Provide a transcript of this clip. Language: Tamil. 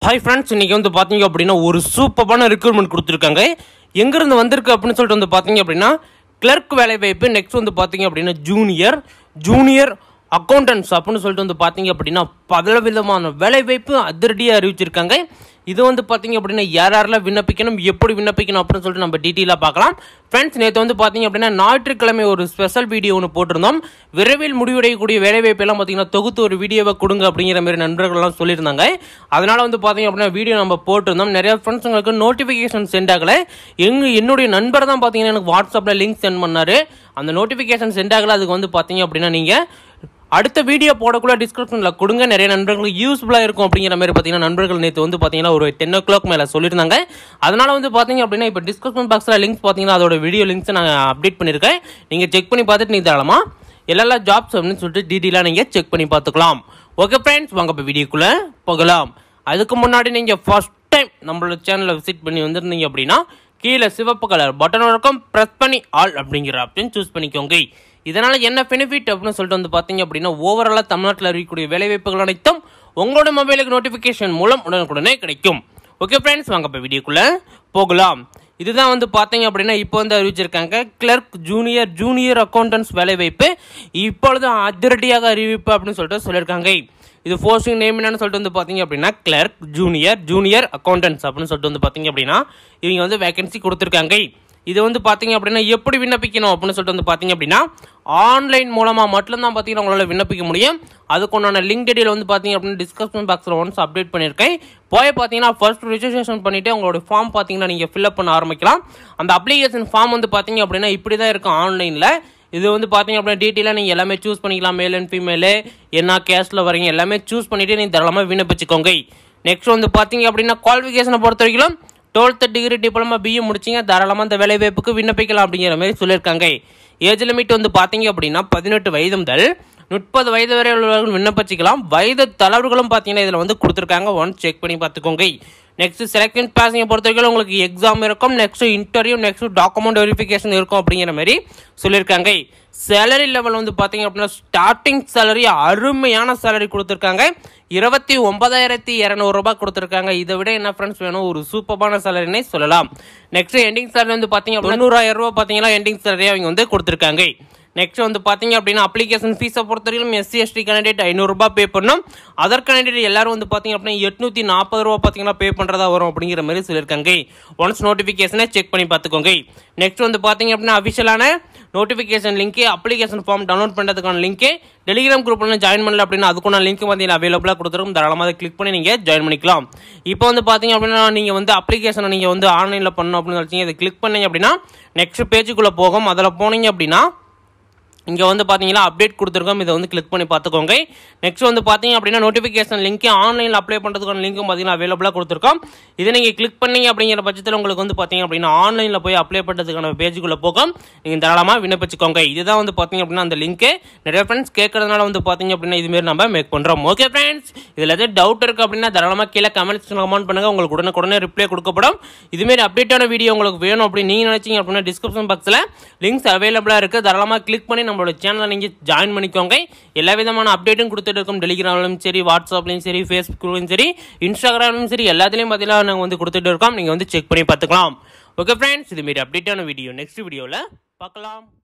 ஹாய் ஃப்ரெண்ட்ஸ் இன்னைக்கு வந்து பார்த்தீங்க அப்படின்னா ஒரு சூப்பரான ரெக்ரூட்மெண்ட் கொடுத்துருக்காங்க எங்கேருந்து வந்திருக்கு அப்படின்னு சொல்லிட்டு வந்து பார்த்தீங்க அப்படின்னா கிளர்க் வேலை வாய்ப்பு நெக்ஸ்ட் வந்து பார்த்தீங்க அப்படின்னா ஜூனியர் ஜூனியர் அக்கௌண்டன்ஸ் அப்படின்னு சொல்லிட்டு வந்து பார்த்தீங்க அப்படின்னா பல விதமான வேலை வாய்ப்பு அதிரடியாக அறிவிச்சிருக்காங்க இது வந்து பார்த்தீங்க அப்படின்னா யார் யாரெல்லாம் விண்ணப்பிக்கணும் எப்படி விண்ணப்பிக்கணும் அப்படின்னு சொல்லிட்டு நம்ம டீட்டெயிலாக பார்க்கலாம் ஃப்ரெண்ட்ஸ் நேற்று வந்து பார்த்தீங்க அப்படின்னா ஞாயிற்றுக்கிழமை ஒரு ஸ்பெஷல் வீடியோ ஒன்று போட்டிருந்தோம் விரைவில் முடிவடையக்கூடிய வேலைவாய்ப்பு எல்லாம் பார்த்தீங்கன்னா தொகுத்து ஒரு வீடியோவை கொடுங்க அப்படிங்கிற மாதிரி நண்பர்கள்லாம் சொல்லியிருந்தாங்க அதனால வந்து பார்த்தீங்க அப்படின்னா வீடியோ நம்ம போட்டிருந்தோம் நிறைய ஃப்ரெண்ட்ஸுங்களுக்கு நோட்டிஃபிகேஷன் சென்ட் ஆகலை எங்க என்னுடைய நண்பர் தான் பார்த்தீங்கன்னா எனக்கு வாட்ஸ்அப்பில் லிங்க் சென்ட் பண்ணாரு அந்த நோட்டிஃபிகேஷன் சென்ட் ஆகலை அதுக்கு வந்து பார்த்தீங்க அப்படின்னா நீங்கள் அடுத்த வீடியோ போடக்குள்ள டிஸ்கிரிப்ஷனில் கொடுங்க நிறைய நண்பர்களுக்கு யூஸ்ஃபுல்லாக இருக்கும் அப்படிங்கிற மாதிரி பார்த்தீங்கன்னா நண்பர்கள் நேற்று வந்து பார்த்தீங்கன்னா ஒரு டென் ஓ கிளாக் மேலே சொல்லியிருந்தாங்க அதனால வந்து பார்த்தீங்க அப்படின்னா இப்போ டிஸ்கிரிப்ஷன் பாக்ஸில் லிங்க்ஸ் பார்த்தீங்கன்னா அதோட வீடியோ லிங்க்ஸ் நான் அப்டேட் பண்ணியிருக்கேன் நீங்கள் செக் பண்ணி பார்த்துட்டு நீங்கள் தாராளமா எல்லா ஜாப்ஸ் அப்படின்னு சொல்லிட்டு டீட்டெயிலாக நீங்கள் செக் பண்ணி பார்த்துக்கலாம் ஓகே ஃப்ரெண்ட்ஸ் வாங்க இப்போ வீடியோக்குள்ளே போகலாம் அதுக்கு முன்னாடி நீங்கள் ஃபர்ஸ்ட் டைம் நம்மளோட சேனலை விசிட் பண்ணி வந்திருந்தீங்க அப்படின்னா கீழே சிவப்பு கலர் பட்டன் இருக்கும் ப்ரெஸ் பண்ணி ஆல் அப்படிங்கிற ஆப்ஷன் சூஸ் பண்ணிக்கோங்க இதனால் என்ன பெனிஃபிட் அப்படின்னு சொல்லிட்டு வந்து பார்த்தீங்க அப்படின்னா ஓவராலாக தமிழ்நாட்டில் இருக்கக்கூடிய வேலைவாய்ப்புகள் அனைத்தும் உங்களோட மொபைலுக்கு நோட்டிஃபிகேஷன் மூலம் உடனுக்குடனே கிடைக்கும் ஓகே ஃப்ரெண்ட்ஸ் வாங்க இப்போ வீடியோக்குள்ளே போகலாம் இதுதான் வந்து பார்த்தீங்க அப்படின்னா இப்போ வந்து அறிவிச்சிருக்காங்க கிளர்க் ஜூனியர் ஜூனியர் அக்கௌண்டன்ஸ் வேலைவாய்ப்பு இப்பொழுது அதிரடியாக அறிவிப்பு அப்படின்னு சொல்லிட்டு சொல்லியிருக்காங்க இது போஸ்டிங் நேம் என்னன்னு சொல்லிட்டு வந்து பார்த்தீங்க அப்படின்னா கிளர்க் ஜூனியர் ஜூனியர் அக்கௌண்டன்ஸ் அப்படின்னு சொல்லிட்டு வந்து பார்த்தீங்க அப்படின்னா இவங்க வந்து வேகன்சி கொடுத்துருக்காங்க இது வந்து பார்த்தீங்க அப்படின்னா எப்படி விண்ணப்பிக்கணும் அப்படின்னு சொல்லிட்டு வந்து பார்த்தீங்க அப்படின்னா ஆன்லைன் மூலமாக மட்டும்தான் பார்த்தீங்கன்னா உங்களால் விண்ணப்பிக்க முடியும் அதுக்குண்டான லிங்க் டீடைல் வந்து பார்த்தீங்க அப்படின்னா டிஸ்கிரிப்ஷன் பாக்ஸில் ஒன்ஸ் அப்டேட் பண்ணியிருக்கேன் போய் பார்த்தீங்கன்னா ஃபர்ஸ்ட் ரிஜிஸ்ட்ரேஷன் பண்ணிவிட்டு உங்களோட ஃபார்ம் பார்த்தீங்கன்னா நீங்கள் ஃபில்அப் பண்ண ஆரம்பிக்கலாம் அந்த அப்ளிகேஷன் ஃபார்ம் வந்து பார்த்தீங்க அப்படின்னா இப்படி தான் இருக்கும் ஆன்லைனில் இது வந்து பார்த்தீங்க அப்படின்னா டீட்டெயிலாக நீங்கள் எல்லாமே சூஸ் பண்ணிக்கலாம் மேல் அண்ட் ஃபீமேலு என்ன கேஸ்டில் வரீங்க எல்லாமே சூஸ் பண்ணிவிட்டு நீங்கள் தாராளமாக விண்ணப்பிச்சுக்கோங்க நெக்ஸ்ட் வந்து பார்த்தீங்க அப்படின்னா குவாலிஃபிகேஷனை பொறுத்த வரைக்கும் டுவெல்த்து டிகிரி டிப்ளமா பிஏ முடிச்சிங்க தாராளமாக அந்த வேலைவாய்ப்புக்கு விண்ணப்பிக்கலாம் அப்படிங்கிற மாதிரி சொல்லியிருக்காங்க ஏஜ் லிமிட் வந்து பார்த்தீங்க அப்படின்னா பதினெட்டு வயது முதல் முப்பது வயது வரை உள்ளவர்கள் விண்ணப்பிச்சிக்கலாம் வயது தளர்வுகளும் பார்த்தீங்கன்னா இதில் வந்து கொடுத்துருக்காங்க ஒன் செக் பண்ணி பார்த்துக்கோங்க நெக்ஸ்ட் செலக்ஷன் பாசிங்கை பொறுத்த வரைக்கும் உங்களுக்கு எக்ஸாம் இருக்கும் next interview next document verification இருக்கும் அப்படிங்கிற மாதிரி சொல்லியிருக்காங்க சேலரி லெவல் வந்து பார்த்தீங்க அப்படின்னா ஸ்டார்டிங் சேலரி அருமையான சேலரி கொடுத்துருக்காங்க இருபத்தி ஒன்பதாயிரத்தி இரநூறுபா கொடுத்துருக்காங்க இதை விட என்ன ஃப்ரெண்ட்ஸ் வேணும் ஒரு சூப்பரான சேலரினே சொல்லலாம் நெக்ஸ்ட் எண்டிங் சேலரி வந்து பார்த்தீங்க அப்படின்னா தொண்ணூறாயிரம் ரூபா பார்த்தீங்கன்னா எண்டிங் சேலரி அவங்க வந்து கொடுத்துருக்காங்க நெக்ஸ்ட் வந்து பார்த்தீங்க அப்படின்னா அப்ளிகேஷன் ஃபீஸை பொறுத்தவரைக்கும் எஸ்சி எஸ்டி கேண்டிடேட் ஐநூறுரூபா பே பண்ணணும் அதர் கேண்டிடேட் எல்லாரும் வந்து பார்த்தீங்க அப்படின்னா எட்நூற்றி நாற்பது ரூபா பார்த்தீங்கன்னா பே பண்ணுறதா வரும் அப்படிங்கிற மாதிரி சொல்லியிருக்காங்க ஒன்ஸ் நோட்டிஃபிகேஷனை செக் பண்ணி பார்த்துக்கோங்க நெக்ஸ்ட் வந்து பார்த்தீங்க அப்படின்னா அஃபிஷியலான notification link application form download பண்ணுறதுக்கான லிங்க்கு டெலிகிராம் குரூப்பில் ஜாயின் பண்ணல அப்படின்னா அதுக்கான லிங்க் பார்த்தீங்கன்னா அவைலபிளாக கொடுத்துருக்கும் தாராளமாக அதை கிளிக் பண்ணி நீங்கள் ஜாயின் பண்ணிக்கலாம் இப்போ வந்து பார்த்தீங்க அப்படின்னா நீங்கள் வந்து அப்ளிகேஷனை நீங்கள் வந்து ஆன்லைனில் பண்ணணும் அப்படின்னு நினச்சிங்க இதை கிளிக் பண்ணீங்க அப்படின்னா நெக்ஸ்ட் பேஜுக்குள்ளே போகும் அதில் போனீங்க அப்படின்னா இங்கே வந்து பார்த்தீங்கன்னா அப்டேட் கொடுத்துருக்கோம் இதை வந்து கிளிக் பண்ணி பார்த்துக்கோங்க நெக்ஸ்ட் வந்து பார்த்தீங்க அப்படின்னா நோட்டிஃபிகேஷன் லிங்க் ஆன்லைனில் அப்ளை பண்ணுறதுக்கான லிங்க்கும் பார்த்தீங்கன்னா அவைலபிளாக கொடுத்துருக்கோம் இதை நீங்கள் கிளிக் பண்ணீங்க அப்படிங்கிற பட்சத்தில் உங்களுக்கு வந்து பார்த்தீங்க அப்படின்னா ஆன்லைனில் போய் அப்ளை பண்ணுறதுக்கான பேஜுக்குள்ளே போகும் நீங்கள் தாராளமாக விண்ணப்பிச்சுக்கோங்க இதுதான் வந்து பார்த்தீங்க அப்படின்னா அந்த லிங்க்கு நிறைய ஃப்ரெண்ட்ஸ் கேட்கறதுனால வந்து பார்த்தீங்க அப்படின்னா இதுமாரி நம்ம மேக் பண்ணுறோம் ஓகே ஃப்ரெண்ட்ஸ் இதில் எதாவது டவுட் இருக்குது அப்படின்னா தாராளமாக கீழே கமெண்ட்ஸ் கமெண்ட் பண்ணுங்கள் உங்களுக்கு உடனுக்குடனே ரிப்ளை கொடுக்கப்படும் இதுமாரி அப்டேட்டான வீடியோ உங்களுக்கு வேணும் அப்படின்னு நீங்கள் நினச்சிங்க அப்படின்னா டிஸ்கிரிப்ஷன் பாக்ஸில் லிங்க்ஸ் அவைலபிளாக இருக்குது தாராளமாக கிளிக் பண்ணி நம்மளோட சேனலை நீங்கள் ஜாயின் பண்ணிக்கோங்க எல்லா விதமான அப்டேட்டும் கொடுத்துட்டு இருக்கோம் டெலிகிராம்லையும் சரி வாட்ஸ்அப்லையும் சரி ஃபேஸ்புக்லையும் சரி இன்ஸ்டாகிராம்லையும் சரி எல்லாத்துலேயும் பார்த்தீங்கன்னா நாங்கள் வந்து கொடுத்துட்டு இருக்கோம் நீங்கள் வந்து செக் பண்ணி பார்த்துக்கலாம் ஓகே ஃப்ரெண்ட்ஸ் இதுமாரி அப்டேட்டான வீடியோ நெக்ஸ்ட் வீடியோவில் பார்க்கலாம்